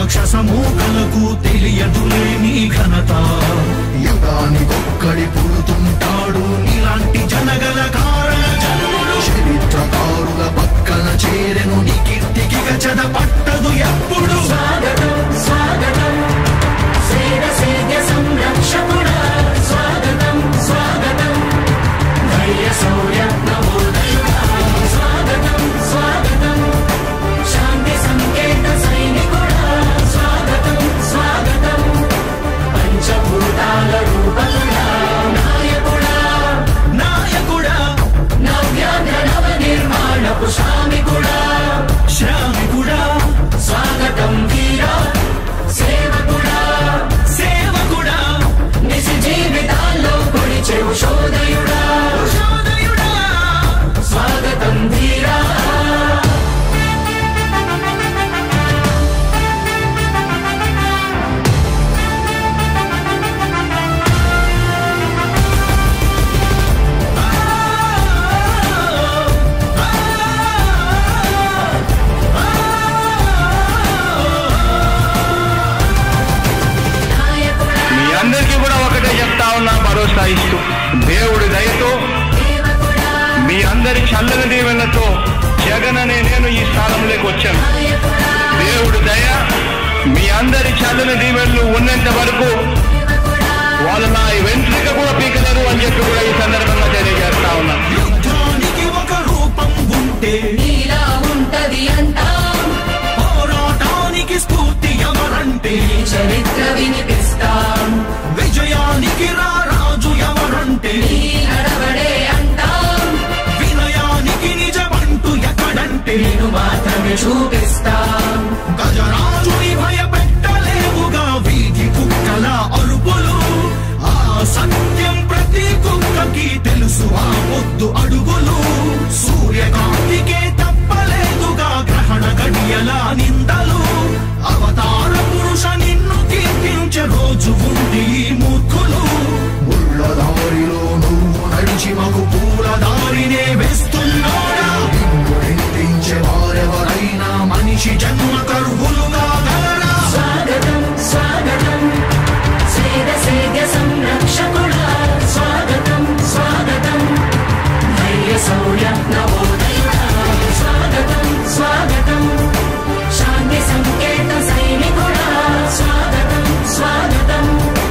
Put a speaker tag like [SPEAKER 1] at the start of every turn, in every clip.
[SPEAKER 1] రాక్షస మూకలకు తెలియదులే నీ ఘనత యుగానికొక్కడి పుడుతుంటాడు నీలాంటి జనగల కారణ జన్ముడు చరిత్రకారుల పక్కన చేరెను నీ కీర్తికి గచద పట్టదు ఎప్పుడు
[SPEAKER 2] స్వాగతం స్వాగతం సేన సేద్య సంరక్షకుడా స్వాగతం స్వాగతం ధైర్య శౌర్య నవోదయుడా స్వాగతం స్వాగతం శాంతి సంకేత సైనికుడా స్వాగతం స్వాగతం పంచభూతాల రూపకుడా నాయకుడా
[SPEAKER 1] నాయకుడా
[SPEAKER 2] నవ్యాంధ్ర నవ నిర్మాణపు శ్రామికుడా
[SPEAKER 1] శ్రామికుడా
[SPEAKER 2] స్వాగతం వీరా సేవకుడా
[SPEAKER 1] సేవకుడా
[SPEAKER 2] నిజ జీవితాల్లో పొడిచే ఉషోదయుడా
[SPEAKER 1] ఉషోదయుడా
[SPEAKER 2] స్వాగతం ధీరా నాయకుడా
[SPEAKER 3] మీ అందరికీ కూడా ఒకటే చెప్తా ఉన్నా భరోసా ఇస్తూ దేవుడి దయతో
[SPEAKER 2] సేవకుడా
[SPEAKER 3] మీ అందరి చల్లని దీవెనతో జగన్ అనే నేను ఈ స్థానంలోకి వచ్చాను
[SPEAKER 2] నాయకుడా
[SPEAKER 3] దేవుడి దయ మీ అందరి చల్లని దీవెనలు ఉన్నంత వరకు
[SPEAKER 2] సేవకుడా
[SPEAKER 3] వాళ్ళు నా వెంట్రిక కూడా పీకలేరు అని చెప్పి కూడా ఈ సందర్భంగా తెలియజేస్తా ఉన్నాను
[SPEAKER 1] యుద్ధానికి ఒక రూపం ఉంటే
[SPEAKER 2] నీలా ఉంటది అంటాం
[SPEAKER 1] పోరాటానికి స్ఫూర్తి ఎవరంటే
[SPEAKER 2] ఈ చరిత్ర వినిపిస్తాం
[SPEAKER 1] విజయానికి రా రాజు ఎవరంటే
[SPEAKER 2] నీ నడవడే అంటాం
[SPEAKER 1] వినయానికి నిజమంటూ ఎక్కడంటే
[SPEAKER 2] నేను మాత్రమే చూపిస్తాం
[SPEAKER 1] గజరాజుని భయపెట్టలేవుగా వీధి కుక్కల అరుపులు ఆ సత్యం ప్రతి కుక్కకి తెలుసు ఆ ముద్దు అడుగులు సూర్యకాంతికే తప్పలేదుగా గ్రహణ గడియల నిందలు అవతార పురుష నిన్ను కీర్తించే రోజు ఉంది ఈ మూర్ఖులు ముళ్ళ దారిలో నువ్వు నడిచి మగు పూల దారినే వేస్తున్నాడా నిన్ను నిందించే వారెవరైనా మనిషి జన్మ కరువులుగా గలరా
[SPEAKER 2] స్వాగతం స్వాగతం సేద సేద్య సంరక్షకుడా స్వాగతం స్వాగతం ధైర్య శౌర్య నవోదయుడా స్వాగతం స్వాగతం శాంతి సంకేత సైనికుడా స్వాగతం స్వాగతం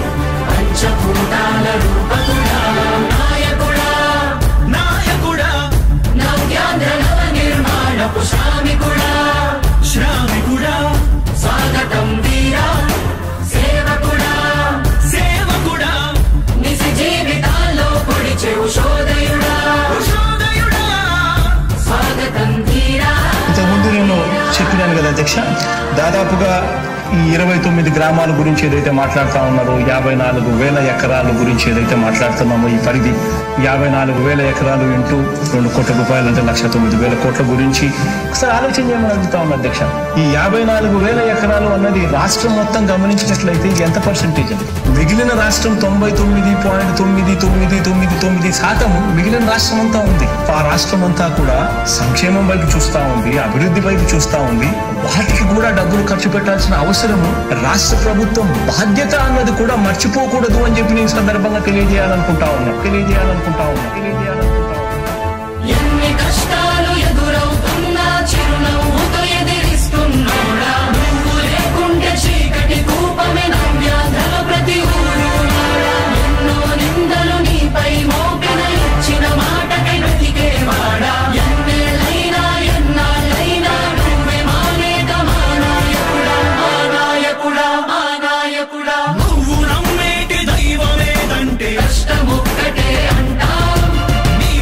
[SPEAKER 2] పంచభూతాల రూపకుడా నాయకుడా
[SPEAKER 1] నాయకుడా
[SPEAKER 2] నవ్యాంధ్ర నవ నిర్మాణపు శ్రామికుడా
[SPEAKER 1] శ్రామికుడా
[SPEAKER 2] స్వాగతం వీరా సేవకుడా
[SPEAKER 1] సేవకుడా
[SPEAKER 2] నిజ జీవితాల్లో పొడిచే ఉషోదయుడా
[SPEAKER 1] ఉషోదయుడా
[SPEAKER 2] స్వాగతం ధీరా
[SPEAKER 4] ఇంతకుముందు నేను చెప్పినాను కదా అధ్యక్ష దాదాపుగా ఈ ఇరవై తొమ్మిది గ్రామాల గురించి ఏదైతే మాట్లాడుతా ఉన్నారో యాభై నాలుగు వేల ఎకరాల గురించి ఏదైతే మాట్లాడుతున్నామో ఈ పరిధి యాభై నాలుగు వేల ఎకరాలు ఇంటూ రెండు కోట్ల రూపాయలు అంటే లక్ష తొమ్మిది వేల కోట్ల గురించి ఒకసారి ఆలోచన చేయమని అడుగుతా ఉన్నా అధ్యక్ష ఈ యాభై నాలుగు వేల ఎకరాలు అన్నది రాష్ట్రం మొత్తం గమనించినట్లయితే ఎంత పర్సెంటేజ్ అది మిగిలిన రాష్ట్రం తొంభై తొమ్మిది పాయింట్ తొమ్మిది తొమ్మిది తొమ్మిది తొమ్మిది శాతం మిగిలిన రాష్ట్రం అంతా ఉంది ఆ రాష్ట్రం అంతా కూడా సంక్షేమం వైపు చూస్తా ఉంది అభివృద్ధి వైపు చూస్తా ఉంది వాటికి కూడా డబ్బులు ఖర్చు పెట్టాల్సిన అవసరము రాష్ట్ర ప్రభుత్వం బాధ్యత అన్నది కూడా మర్చిపోకూడదు అని చెప్పి నేను ఈ సందర్భంగా తెలియజేయాలనుకుంటా ఉన్నా తెలియజేయాలనుకుంటా ఉన్నా తెలియజేయాలనుకుంటా ఉన్నా
[SPEAKER 2] ఎన్ని కష్టాలు ఎదురవుతున్నా చిరునవ్వుతో ఎదిరిస్తున్నాడా నువ్వు లేకుంటే చీకటి కూపమే నవ్యాంధ్రల ప్రతి ఊరు నాడా. ఎన్నో నిందలు నీపై మోపిన ఇచ్చిన మాటకై బ్రతికేవాడా ఎన్నేళ్ళైనా ఎన్నాళ్ళైనా నువ్వే మానేక మా నాయకుడా మా నాయకుడా మా నాయకుడా
[SPEAKER 1] నువ్వు నమ్మేటి దైవమేదంటే
[SPEAKER 2] కష్టమొక్కటే అంటాం
[SPEAKER 1] నీ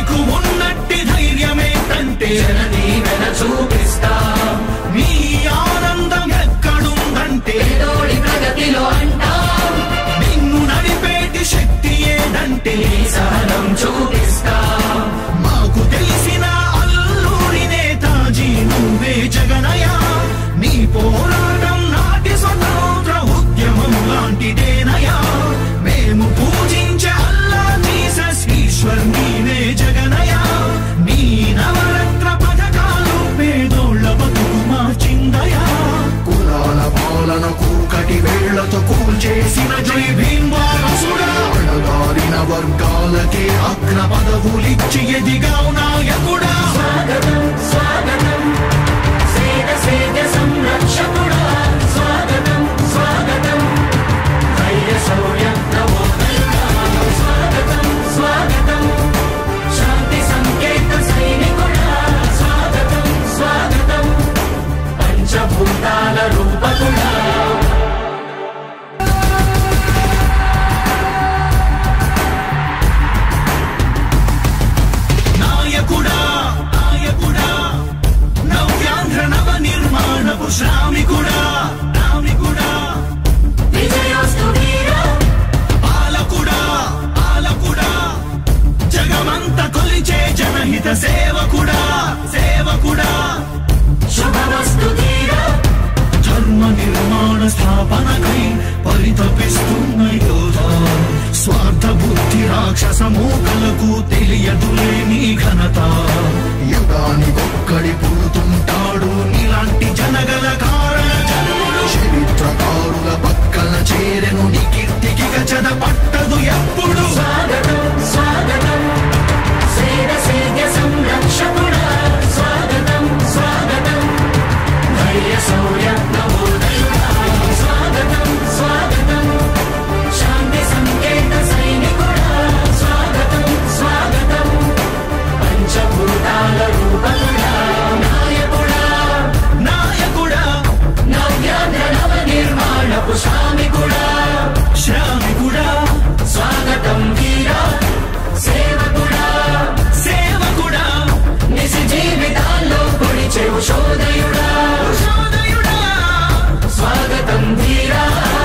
[SPEAKER 1] నడిపిస్తున్న యోధ స్వార్థ బుద్ధి రాక్షస మూకలకు తెలియదులే నీ ఘనత యుగానికొక్కడి పుడుతుంటాడు నీలాంటి జనగల కారణ జన్ముడు చరిత్రకారుల పక్కన చేరెను నీ కీర్తికి గచద పట్టదు ఎప్పుడు
[SPEAKER 2] స్వాగతం స్వాగతం సేన సేద్య సంరక్షకుడా స్వాగతం స్వాగతం ధైర్య శౌర్య నవోదయుడా స్వాగతం స్వాగతం శాంతి సంకేత సైనికుడా స్వాగతం స్వాగతం పంచభూతాల రూపకుడా నాయకుడా
[SPEAKER 1] నాయకుడా
[SPEAKER 2] నవ్యాంధ్ర నవ నిర్మాణపు శ్రామికుడా
[SPEAKER 1] శ్రామికుడా
[SPEAKER 2] స్వాగతం వీరా సేవకుడా
[SPEAKER 1] సేవకుడా
[SPEAKER 2] నిజ జీవితాల్లో పొడిచెవు శోదయుడా
[SPEAKER 1] సోదయుడా
[SPEAKER 2] స్వాగతం వీరా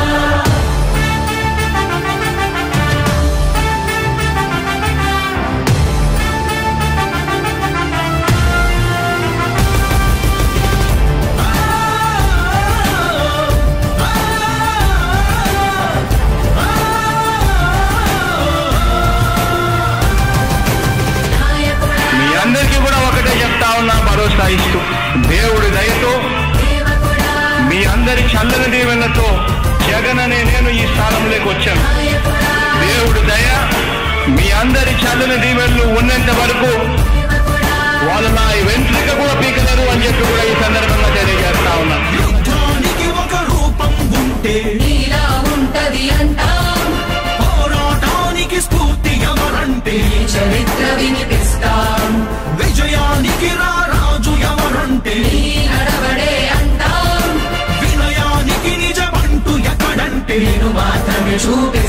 [SPEAKER 2] నాయకుడా
[SPEAKER 3] మీ అందరికీ కూడా ఒకటే చెప్తా ఉన్నా భరోసా ఇస్తూ దేవుడి దయతో
[SPEAKER 2] సేవకుడా
[SPEAKER 3] మీ అందరి చల్లని దీవెనతో జగన్ అనే నేను ఈ స్థానంలోకి వచ్చాను
[SPEAKER 2] నాయకుడా
[SPEAKER 3] దేవుడి దయ మీ అందరి చల్లని దీవెనలు ఉన్నంత వరకు
[SPEAKER 2] సేవకుడా
[SPEAKER 3] వాళ్ళు నా వెంట్రిక కూడా పీకలేరు అని చెప్పి కూడా ఈ సందర్భంగా తెలియజేస్తా ఉన్నాను
[SPEAKER 1] యుద్ధానికి ఒక రూపం ఉంటే
[SPEAKER 2] నీలా ఉంటది అంటాం
[SPEAKER 1] పోరాటానికి స్ఫూర్తి ఎవరంటే
[SPEAKER 2] ఈ చరిత్ర వినిపిస్తాం
[SPEAKER 1] విజయానికి రా రాజు ఎవరంటే
[SPEAKER 2] నీ నడవడే అంటాం
[SPEAKER 1] వినయానికి నిజమంటూ ఎక్కడంటే
[SPEAKER 2] నేను మాత్రమే చూపే